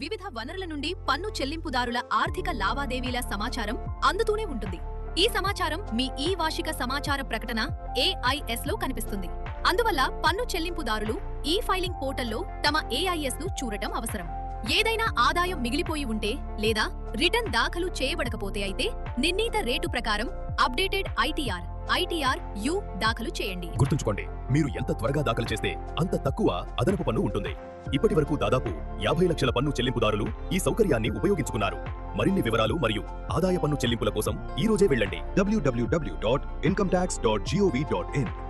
వివిధ వనరుల నుండి పన్ను చెల్లింపుదారుల ఆర్థిక లావాదేవీల సమాచారం అందుతూనే ఉంటుంది ఈ సమాచారం మీ ఈ వార్షిక సమాచార ప్రకటన ఏఐఎస్ లో కనిపిస్తుంది అందువల్ల పన్ను చెల్లింపుదారులు ఈ ఫైలింగ్ పోర్టల్లో తమ ఏఐఎస్ ను చూడటం అవసరం ఏదైనా ఆదాయం మిగిలిపోయి ఉంటే లేదా రిటర్న్ దాఖలు చేయబడకపోతే అయితే నిర్ణీత రేటు ప్రకారం అప్డేటెడ్ ఐటీఆర్ ఐటీఆర్ యు దాఖలు చేయండి గుర్తుంచుకోండి మీరు ఎంత త్వరగా దాఖలు చేస్తే అంత తక్కువ అదనపు పన్ను ఉంటుంది ఇప్పటి వరకు దాదాపు యాభై లక్షల పన్ను చెల్లింపుదారులు ఈ సౌకర్యాన్ని ఉపయోగించుకున్నారు మరిన్ని వివరాలు మరియు ఆదాయ పన్ను చెల్లింపుల కోసం ఈ రోజే వెళ్ళండి www.incometax.gov.in